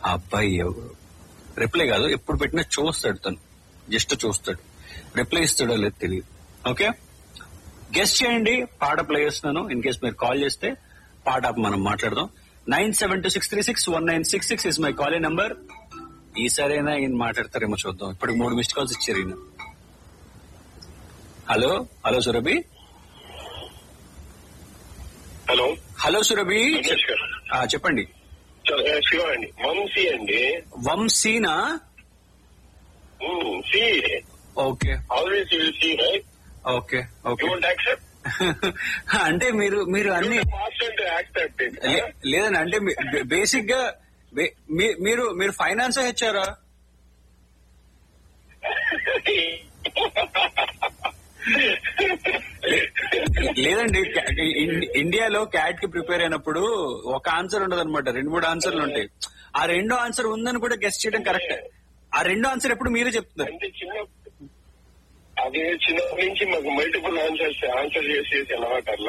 ఆ అబ్బాయి ఎవరు రిప్లై కాదు ఎప్పుడు పెట్టినా చూస్తాడు తను జస్ట్ చూస్తాడు రిప్లై ఇస్తాడో లేదు తెలియదు ఓకే గెస్ట్ చేయండి పాట ప్లే చేస్తున్నాను ఇన్ కేస్ మీరు కాల్ చేస్తే పాట మనం మాట్లాడదాం nine seven two six three six one nine six six is my calling number ఈసారైనా ఈయన మాట్లాడతారేమో చూద్దాం ఇప్పుడు మూడు మిస్డ్ కాల్స్ ఇచ్చారు ఈయన hello hello Surabhi hello hello Surabhi Ramesh garu ఆ, చెప్పండి చ- శివ అండి వంశీ అండి వంశీనా C okay always you see right okay you okay want accept అంటే మీరు మీరు అన్ని ఫాస్ట్ అండ్ యాక్సెప్ట్ లే- లేదండి అంటే బేసిక్ గా బే- మీ- మీరు మీరు ఫైనాన్స్ హెచ్చారా లేదండి క్యా- ఇన్- ఇండియాలో క్యాట్ కి ప్రిపేర్ అయినప్పుడు ఒక ఆన్సర్ ఉండదు అనమాట రెండు మూడు ఆన్సర్లు ఉంటాయి ఆ రెండో ఆన్సర్ ఉందని కూడా గెస్ట్ చేయడం కరెక్ట్ ఆ రెండో ఆన్సర్ ఎప్పుడు మీరే చెప్తున్నారు అంటే చిన్న అది చిన్నప్పటి నుంచి మాకు మల్టిపుల్ ఆన్సర్స్ ఆన్సర్ చేసేసి అలవాటు అట్లా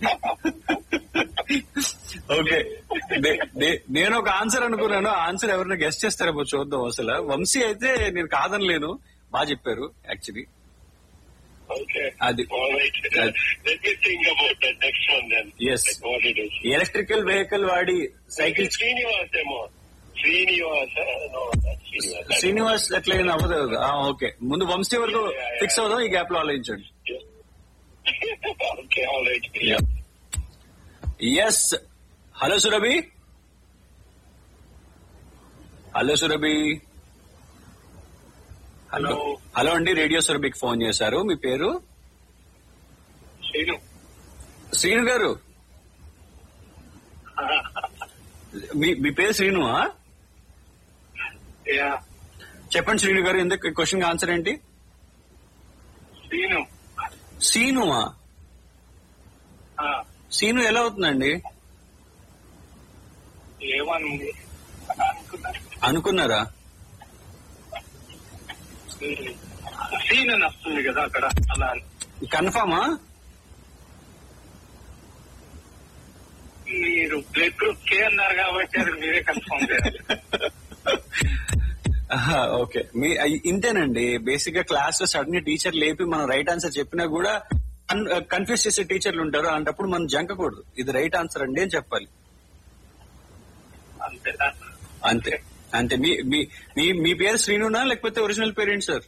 ఓకే నే- నే- నేను ఒక ఆన్సర్ అనుకున్నాను ఆ ఆన్సర్ ఎవరైనా గెస్ట్ చేస్తారేమో చూద్దాం అసలు వంశీ అయితే నేను కాదనలేను బాగా చెప్పారు యాక్చువల్లీ ఓకే అది. Let me think about that next one then Yes. What it is electrical vehicle వాడి సైకిల్ శ్రీనివాస్ ఏమో శ్రీనివాస్ no, not శ్రీనివాస్ శ్రీనివాస్ ఎట్లా అయినా అవ్వదు కదా ఆ, ఓకే ముందు వంశీ వరకు ఫిక్స్ అవుదాం ఈ గ్యాప్ లో ఆలోచించండి okay all right yes hello Surabhi hello Surabhi hello Hello. Hello అండి రేడియో సురభికి ఫోన్ చేశారు మీ పేరు శ్రీను శ్రీను గారు మీ మీ పేరు శ్రీనువా యా చెప్పండి శ్రీను గారు ఎందుకు క్వశ్చన్ ఆన్సర్ ఏంటి శ్రీను సీనువా సీను ఎలా అవుతుందండి ఏమనుంది అనుకున్నాను అనుకున్నారా సీన్ అని వస్తుంది కదా అక్కడ అలా కన్ఫామా మీరు బ్లడ్ గ్రూప్ కే అన్నారు కాబట్టి అది మీరే కన్ఫర్మ్ చేయాలి ఆహా, ఓకే మీ అయ్- ఇంతేనండి బేసిక్ గా క్లాస్ లో సడన్ టీచర్ లేపి మనం రైట్ ఆన్సర్ చెప్పినా కూడా కన్ఫ్యూజ్ చేసే టీచర్లు ఉంటారు అలాంటప్పుడు మనం జంకకూడదు ఇది రైట్ ఆన్సర్ అండి అని చెప్పాలి అంతేనా అంతే అంతే మీ మీ- మీ మీ పేరు శ్రీనునా లేకపోతే original parent sir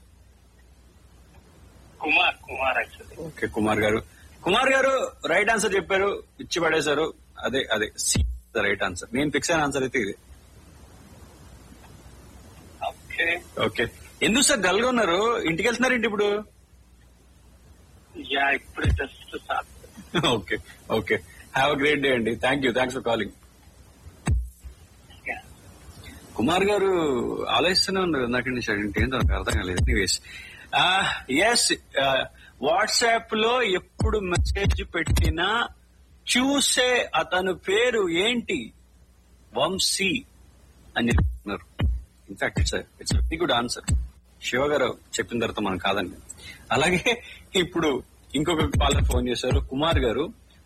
Kumar Kumar actually okay Kumar garu Kumar గారు రైట్ ఆన్సర్ చెప్పారు ఇచ్చి పడేశారు అదే అదే సి రైట్ ఆన్సర్ నేను ఫిక్స్ అయిన ఆన్సర్ అయితే ఇది ఓకే ఓకే ఎందుకు సార్ డల్ గా ఉన్నారు ఇంటికి వెళ్తున్నారేంటి ఇప్పుడు యా ఇప్పుడు just sir okay okay have a great day అండి thank you thanks for calling Kumar garu ఆలోచిస్తూనే ఉన్నారు నాకు ఏంటో నాకు అర్థం కాలేదు ఎనీవేస్ ఎస్ వాట్సాప్ లో ఎప్పుడు మెసేజ్ పెట్టినా చూసే అతను పేరు ఏంటి వంశీ అని చెప్తున్నారు in fact it's it's very good answer Shiva garu చెప్పిన తర్వాత మనం కాదండి అలాగే ఇప్పుడు ఇంకొక కాలర్ ఫోన్ చేశారు కుమార్ గారు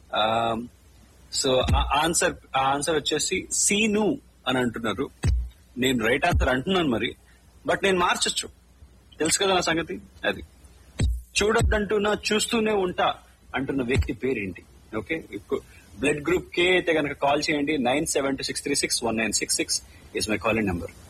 సో ఆన్సర్ ఆ ఆన్సర్ వచ్చేసి సీను అని అంటున్నారు నేను రైట్ ఆన్సర్ అంటున్నాను మరి బట్ నేను మార్చొచ్చు తెలుసు కదా నా సంగతి అది చూడొద్దంటున్నా చూస్తూనే ఉంటా అంటున్న వ్యక్తి పేరేంటి ఓకే బ్లడ్ గ్రూప్ కే అయితే కనుక కాల్ చేయండి nine seven two six three six one nine six six is my calling number